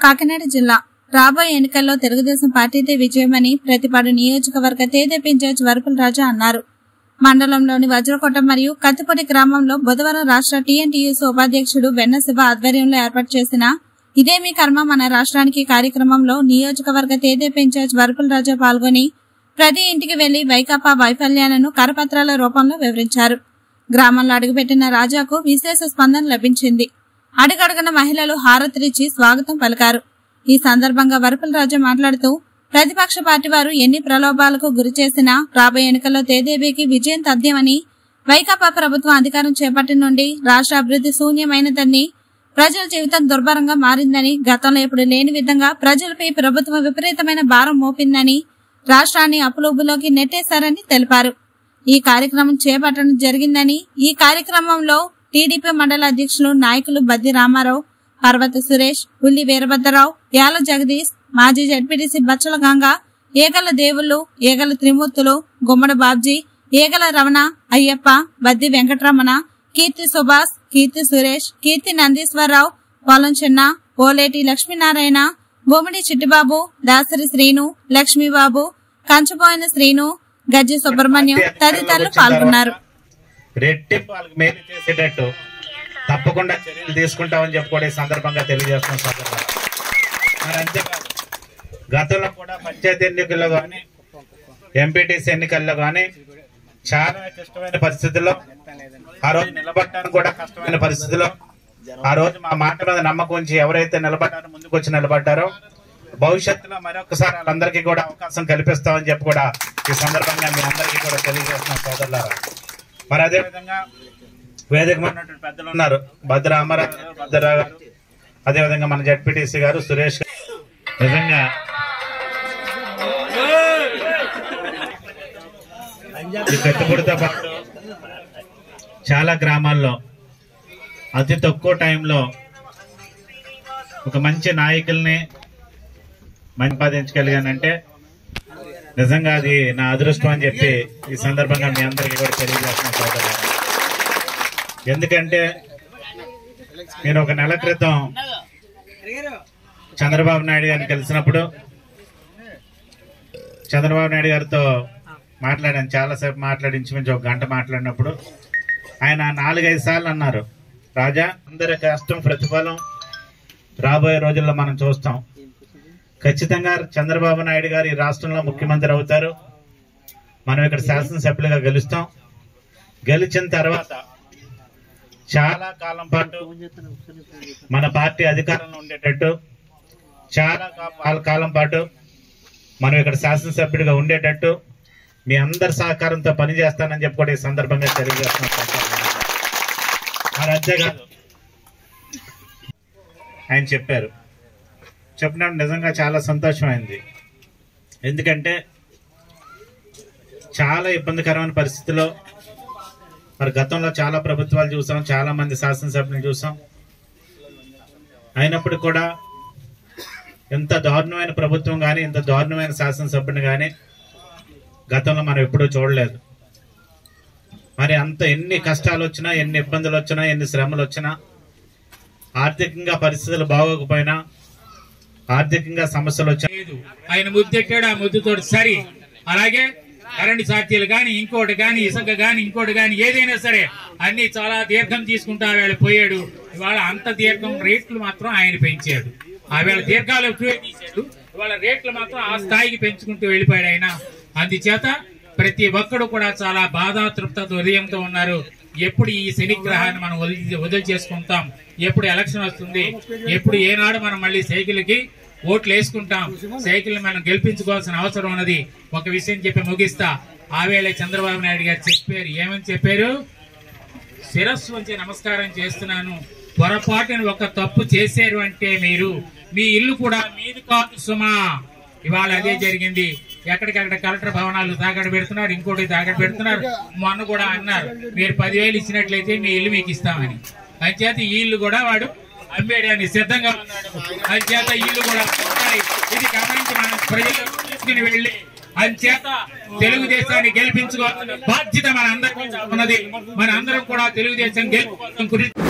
కాకినాడ జిల్లా రాబోయే ఎన్నికల్లో తెలుగుదేశం పార్టీదే విజయమని ప్రతిపాడు నియోజకవర్గ తేదేపి ఇన్ఛార్జ్ వరపుల రాజా అన్నారు మండలంలోని వజ్రకోట మరియు కత్తిపొడి గ్రామంలో బుధవారం రాష్ట్ర టీఎన్టీయూసీ ఉపాధ్యక్షుడు వెన్న శివ ఆధ్వర్యంలో ఏర్పాటు చేసిన ఇదే మీ కర్మ మన రాష్ట్రానికి కార్యక్రమంలో నియోజకవర్గ తేదేపి ఇన్ఛార్జ్ వరపుల రాజా పాల్గొని ప్రతి ఇంటికి వెళ్లి వైకాపా వైఫల్యాలను కరపత్రాల రూపంలో వివరించారు గ్రామంలో అడుగుపెట్టిన రాజాకు విశేష స్పందన లభించింది అడుగడుగున మహిళలు హారతిరిచి స్వాగతం పలికారు ఈ సందర్భంగా వరపుల రాజా మాట్లాడుతూ ప్రతిపక్ష పార్టీ వారు ఎన్ని ప్రలోభాలకు గురి చేసినా రాబోయే ఎన్నికల్లో తేదేబీకి విజయం తథ్యమని వైకాపా ప్రభుత్వం అధికారం చేపట్టిన నుండి రాష్ట్ర అభివృద్ధి శూన్యమైనదని ప్రజల జీవితం దుర్భరంగా మారిందని గతంలో ఎప్పుడు లేని విధంగా ప్రజలపై ప్రభుత్వం విపరీతమైన భారం మోపిందని రాష్ట్రాన్ని అప్పులోబులోకి నెట్టేశారని తెలిపారు ఈ కార్యక్రమం చేపట్టడం జరిగిందని ఈ కార్యక్రమంలో టీడీపీ మండల అధ్యక్షులు నాయకులు బద్ది రామారావు పర్వత సురేష్ ఉల్లి వీరభద్రరావు యాల జగదీష్ మాజీ జడ్పీటీసీ బచ్చల గంగ ఏగల దేవుళ్ళు ఏగల త్రిమూర్తులు గుమ్మడి బాబ్జీ ఏగల రమణ అయ్యప్ప బద్ది వెంకటరమణ కీర్తి సుభాష్ కీర్తి సురేష్ కీర్తి నందీశ్వరరావు పొలం చిన్న ఓలేటి లక్ష్మీనారాయణ బొమ్మిడి చిట్టిబాబు దాసరి శ్రీను లక్ష్మీబాబు కంచపోయిన శ్రీను గజ్జి సుబ్రహ్మణ్యం తదితరులు పాల్గొన్నారు రెట్టింపు వాళ్ళకి మేలు చేసేటట్టు తప్పకుండా చర్యలు తీసుకుంటామని చెప్పి కూడా ఈ సందర్భంగా తెలియజేస్తున్నాం సందర్భంగా మరి అంతేకాదు గతంలో కూడా పంచాయతీ ఎన్నికల్లో కానీ ఎంపీటీసీ ఎన్నికల్లో కానీ చాలా కష్టమైన పరిస్థితుల్లో ఆ రోజు నిలబడటానికి కూడా కష్టమైన పరిస్థితుల్లో ఆ రోజు మా మాట మీద నమ్మకం ఉంచి ఎవరైతే నిలబడ్డారో ముందుకు వచ్చి నిలబడ్డారో భవిష్యత్తులో మరొకసారి వాళ్ళందరికీ కూడా అవకాశం కల్పిస్తామని చెప్పి కూడా ఈ సందర్భంగా మీ అందరికీ కూడా తెలియజేస్తున్నాం సోదరులారా మరి అదే విధంగా వేదిక మీద ఉన్నటువంటి పెద్దలు ఉన్నారు భద్ర అమరావు గారు భద్రరావు గారు అదే విధంగా మన జడ్పీటీసీ గారు సురేష్ గారు నిజంగా ఈ కట్టుబడితో పాటు చాలా గ్రామాల్లో అతి తక్కువ టైంలో ఒక మంచి నాయకుల్ని సంపాదించగలిగానంటే నిజంగా అది నా అదృష్టం అని చెప్పి ఈ సందర్భంగా మీ అందరికీ కూడా తెలియజేస్తున్నా సోదరులారా. ఎందుకంటే నేను ఒక నెల క్రితం చంద్రబాబు నాయుడు గారిని కలిసినప్పుడు చంద్రబాబు నాయుడు గారితో మాట్లాడాను చాలాసేపు మాట్లాడి ఇంచుమించు ఒక గంట మాట్లాడినప్పుడు ఆయన నాలుగైదు సార్లు అన్నారు రాజా అందరి కష్టం ప్రతిఫలం రాబోయే రోజుల్లో మనం చూస్తాం ఖచ్చితంగా చంద్రబాబు నాయుడు గారు ఈ రాష్ట్రంలో ముఖ్యమంత్రి అవుతారు మనం ఇక్కడ శాసనసభ్యులుగా గెలుస్తాం గెలిచిన తర్వాత చాలా కాలం పాటు మన పార్టీ అధికారంలో ఉండేటట్టు చాలా కా- కాలం పాటు మనం ఇక్కడ శాసనసభ్యుడిగా ఉండేటట్టు మీ అందరి సహకారంతో పనిచేస్తానని చెప్పి కూడా ఈ సందర్భంగా తెలియజేస్తున్నాం మరి అంతేకాదు ఆయన చెప్పారు చెప్పినప్పుడు నిజంగా చాలా సంతోషమైంది ఎందుకంటే చాలా ఇబ్బందికరమైన పరిస్థితిలో మరి గతంలో చాలా ప్రభుత్వాలు చూసాం చాలా మంది శాసనసభ్యులు చూసాం అయినప్పుడు కూడా ఎంత దారుణమైన ప్రభుత్వం కానీ ఇంత దారుణమైన శాసనసభ్యుని కానీ గతంలో మనం ఎప్పుడూ చూడలేదు మరి అంత ఎన్ని కష్టాలు వచ్చినా ఎన్ని ఇబ్బందులు వచ్చినా ఎన్ని శ్రమలు వచ్చినా ఆర్థికంగా పరిస్థితులు బాగోకపోయినా ఆర్థికంగా సమస్యలు వచ్చినా లేదు ఆయన ముద్దెట్టాడు ఆ ముద్దుతోటి సరి అలాగే కరెంటు ఛార్జీలు కానీ ఇంకోటి కానీ ఇసుక కానీ ఇంకోటి కానీ ఏదైనా సరే అన్ని చాలా దీర్ఘం తీసుకుంటా ఆవేళ పోయాడు ఇవాళ అంత దీర్ఘం రేట్లు మాత్రం ఆయన పెంచాడు ఆవేళ దీర్ఘాలు ఎక్కువే తీశాడు ఇవాళ రేట్లు మాత్రం ఆ స్థాయికి పెంచుకుంటూ వెళ్ళిపోయాడు ఆయన అందుచేత ప్రతి ఒక్కడు కూడా చాలా బాధాతృప్త హృదయంతో ఉన్నారు ఎప్పుడు ఈ శనిగ్రహాన్ని మనం వదిలి వదిలి చేసుకుంటాం ఎప్పుడు ఎలక్షన్ వస్తుంది ఎప్పుడు ఏనాడు మనం మళ్ళీ సైకిల్కి ఓట్లు వేసుకుంటాం సైకిల్ మనం గెలిపించుకోవాల్సిన అవసరం ఉన్నది ఒక విషయం చెప్పి ముగిస్తా ఆవేళ చంద్రబాబు నాయుడు గారు చెప్పారు ఏమని చెప్పారు శిరస్సు వంచి నమస్కారం చేస్తున్నాను పొరపాటున ఒక తప్పు చేశారు అంటే మీరు మీ ఇల్లు కూడా మీది కాదు సుమా ఇవాళ అదే జరిగింది ఎక్కడికక్కడ కలెక్టర్ భవనాలు తాకడ పెడుతున్నారు ఇంకోటి తాకడ పెడుతున్నారు మొన్న కూడా అన్నారు మీరు పదివేలు ఇచ్చినట్లయితే మీ ఇల్లు మీకు ఇస్తామని అంచేత ఈ ఇల్లు కూడా వాడు అమ్మేయడానికి సిద్ధంగా ఉన్నాడు అంచేత ఈ ఇల్లు కూడా ఉన్నాయి. ఇది గమనించి మనం ప్రజలు తీసుకుని వెళ్ళి అంచేత తెలుగుదేశాన్ని గెలిపించుకోవాల్సిన బాధ్యత మన అందరికీ ఉన్నది మన అందరం కూడా తెలుగుదేశం గెలుపుకోవడం గురించి